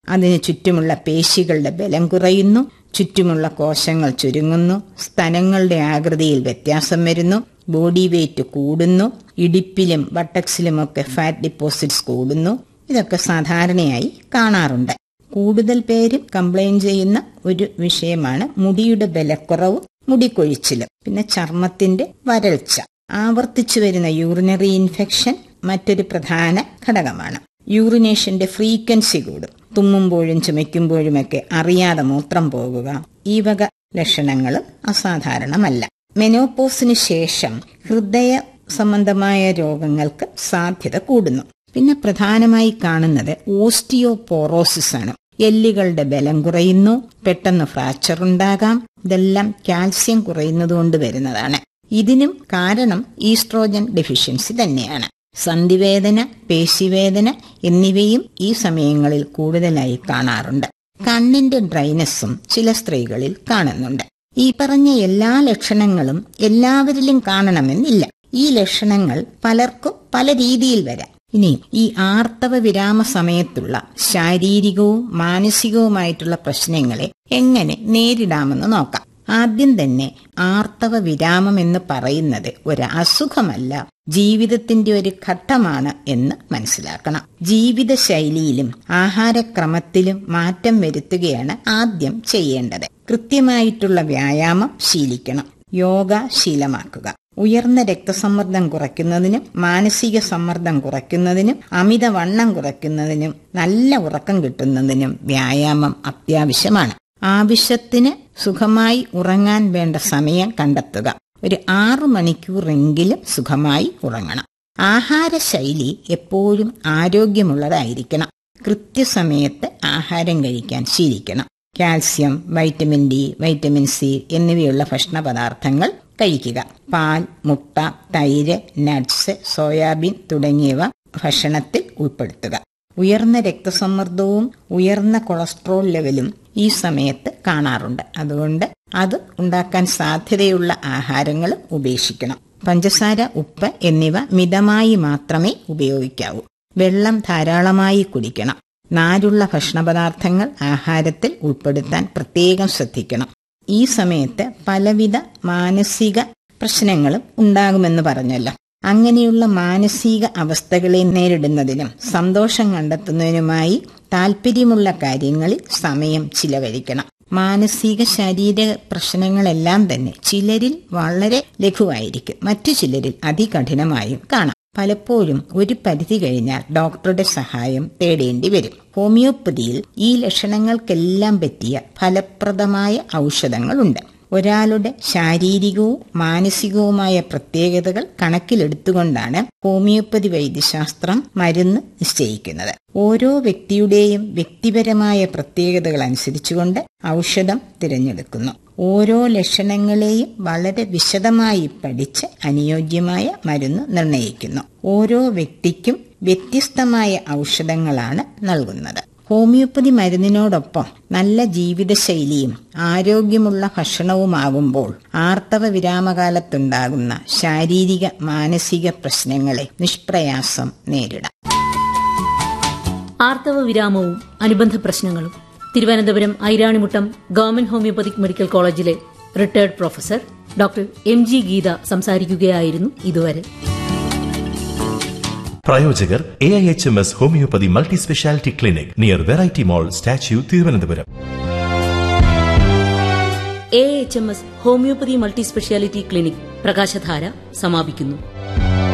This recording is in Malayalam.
അതിന് ചുറ്റുമുള്ള പേശികളുടെ ബലം കുറയുന്നു ചുറ്റുമുള്ള കോശങ്ങൾ ചുരുങ്ങുന്നു സ്തനങ്ങളുടെ ആകൃതിയിൽ വ്യത്യാസം വരുന്നു ബോഡി വെയിറ്റ് കൂടുന്നു ഇടിപ്പിലും ബട്ടക്സിലുമൊക്കെ ഫാറ്റ് ഡിപ്പോസിറ്റ്സ് കൂടുന്നു ഇതൊക്കെ സാധാരണയായി കാണാറുണ്ട് കൂടുതൽ പേര് കംപ്ലൈന്റ് ചെയ്യുന്ന ഒരു വിഷയമാണ് മുടിയുടെ ബലക്കുറവ് മുടിക്കൊഴിച്ചിലും പിന്നെ ചർമ്മത്തിന്റെ വരൾച്ച ആവർത്തിച്ചു വരുന്ന യൂറിനറി ഇൻഫെക്ഷൻ മറ്റൊരു പ്രധാന ഘടകമാണ് യൂറിനേഷന്റെ ഫ്രീക്വൻസി കൂടും തുമ്മുമ്പോഴും ചുമയ്ക്കുമ്പോഴുമൊക്കെ അറിയാതെ മൂത്രം പോകുക ഈ വക ലക്ഷണങ്ങൾ അസാധാരണമല്ല മെനോപോസിന് ശേഷം ഹൃദയ സംബന്ധമായ രോഗങ്ങൾക്ക് സാധ്യത കൂടുന്നു പിന്നെ പ്രധാനമായി കാണുന്നത് ഓസ്റ്റിയോപോറോസിസ് ആണ് എല്ലുകളുടെ ബലം കുറയുന്നു പെട്ടെന്ന് ഫ്രാക്ചർ ഉണ്ടാകാം ഇതെല്ലാം കാൽസ്യം കുറയുന്നതുകൊണ്ട് വരുന്നതാണ് ഇതിനും കാരണം ഈസ്ട്രോജൻ ഡെഫിഷ്യൻസി തന്നെയാണ് സന്ധിവേദന പേശിവേദന എന്നിവയും ഈ സമയങ്ങളിൽ കൂടുതലായി കാണാറുണ്ട് കണ്ണിന്റെ ഡ്രൈനസ്സും ചില സ്ത്രീകളിൽ കാണുന്നുണ്ട് ഈ പറഞ്ഞ എല്ലാ ലക്ഷണങ്ങളും എല്ലാവരിലും കാണണമെന്നില്ല ഈ ലക്ഷണങ്ങൾ പലർക്കും പല രീതിയിൽ വരാം ഇനി ഈ ആർത്തവ വിരാമ സമയത്തുള്ള ശാരീരികവും മാനസികവുമായിട്ടുള്ള പ്രശ്നങ്ങളെ എങ്ങനെ നേരിടാമെന്ന് നോക്കാം ആദ്യം തന്നെ ആർത്തവ വിരാമം എന്ന് പറയുന്നത് ഒരു അസുഖമല്ല ജീവിതത്തിന്റെ ഒരു ഘട്ടമാണ് എന്ന് മനസ്സിലാക്കണം ജീവിതശൈലിയിലും ആഹാരക്രമത്തിലും മാറ്റം വരുത്തുകയാണ് ആദ്യം ചെയ്യേണ്ടത് കൃത്യമായിട്ടുള്ള വ്യായാമം ശീലിക്കണം യോഗ ശീലമാക്കുക ഉയർന്ന രക്തസമ്മർദ്ദം കുറയ്ക്കുന്നതിനും മാനസിക സമ്മർദ്ദം കുറയ്ക്കുന്നതിനും അമിതവണ്ണം കുറയ്ക്കുന്നതിനും നല്ല ഉറക്കം കിട്ടുന്നതിനും വ്യായാമം അത്യാവശ്യമാണ് ആവശ്യത്തിന് സുഖമായി ഉറങ്ങാൻ വേണ്ട സമയം കണ്ടെത്തുക ഒരു ആറു മണിക്കൂറെങ്കിലും സുഖമായി ഉറങ്ങണം ആഹാരശൈലി എപ്പോഴും ആരോഗ്യമുള്ളതായിരിക്കണം കൃത്യസമയത്ത് ആഹാരം കഴിക്കാൻ ശീലിക്കണം calcium vitamin D vitamin C എന്നിവയുള്ള ഭക്ഷണ പദാർത്ഥങ്ങൾ കഴിക്കുക പാൽ മുട്ട തൈര് നട്ട്സ് സോയാബീൻ തുടങ്ങിയവ ഭക്ഷണത്തിൽ ഉൾപ്പെടുത്തുക ഉയർന്ന രക്തസമ്മർദ്ദവും ഉയർന്ന കൊളസ്ട്രോൾ ലെവലും ഈ സമയത്ത് കാണാറുണ്ട് അതുകൊണ്ട് അത് ഉണ്ടാക്കാൻ സാധ്യതയുള്ള ആഹാരങ്ങൾ ഉപേക്ഷിക്കണം പഞ്ചസാര ഉപ്പ് എന്നിവ മിതമായി മാത്രമേ ഉപയോഗിക്കാവൂ വെള്ളം ധാരാളമായി കുടിക്കണം നാരുള്ള ഭക്ഷണപദാർത്ഥങ്ങൾ ആഹാരത്തിൽ ഉൾപ്പെടുത്താൻ പ്രത്യേകം ശ്രദ്ധിക്കണം ഈ സമയത്ത് പലവിധ മാനസിക പ്രശ്നങ്ങളും ഉണ്ടാകുമെന്ന് പറഞ്ഞല്ലോ അങ്ങനെയുള്ള മാനസിക അവസ്ഥകളെ നേരിടുന്നതിനും സന്തോഷം കണ്ടെത്തുന്നതിനുമായി താല്പര്യമുള്ള കാര്യങ്ങളിൽ സമയം ചിലവഴിക്കണം മാനസിക ശാരീരിക പ്രശ്നങ്ങളെല്ലാം തന്നെ ചിലരിൽ വളരെ ലഘുവായിരിക്കും മറ്റു ചിലരിൽ അതികഠിനമായും കാണാം പലപ്പോഴും ഒരു പരിധി കഴിഞ്ഞാൽ ഡോക്ടറുടെ സഹായം തേടേണ്ടി വരും ഹോമിയോപ്പതിയിൽ ഈ ലക്ഷണങ്ങൾക്കെല്ലാം പറ്റിയ ഫലപ്രദമായ ഔഷധങ്ങളുണ്ട് ഒരാളുടെ ശാരീരികവും മാനസികവുമായ പ്രത്യേകതകൾ കണക്കിലെടുത്തുകൊണ്ടാണ് ഹോമിയോപ്പതി വൈദ്യശാസ്ത്രം മരുന്ന് നിശ്ചയിക്കുന്നത് ഓരോ വ്യക്തിയുടെയും വ്യക്തിപരമായ പ്രത്യേകതകൾ അനുസരിച്ചുകൊണ്ട് ഔഷധം തിരഞ്ഞെടുക്കുന്നു ഓരോ ലക്ഷണങ്ങളെയും വളരെ വിശദമായി പഠിച്ച് അനുയോജ്യമായ മരുന്ന് നിർണ്ണയിക്കുന്നു ഓരോ വ്യക്തിക്കും വ്യത്യസ്തമായ ഔഷധങ്ങളാണ് നൽകുന്നത് ഹോമിയോപ്പതി മരുന്നിനോടൊപ്പം നല്ല ജീവിതശൈലിയും ആരോഗ്യമുള്ള ഭക്ഷണവുമാകുമ്പോൾ ആർത്തവ വിരാമകാലത്തുണ്ടാകുന്ന ശാരീരിക മാനസിക പ്രശ്നങ്ങളെ നിഷ്പ്രയാസം നേരിടാം ആർത്തവ വിരാമവും അനുബന്ധ പ്രശ്നങ്ങളും Thiruvananthapuram Airanimuttam government homeopathic medical കോളേജിലെ retired professor doctor M G Geetha സംസാരിക്കുകയായിരുന്നു ഇതുവരെ പ്രായോജകർ A I H M S homeopathy multi speciality clinic near Variety mall statue Thiruvananthapuram A H M S homeopathy multi speciality clinic Prakashadhara സമാപിക്കുന്നു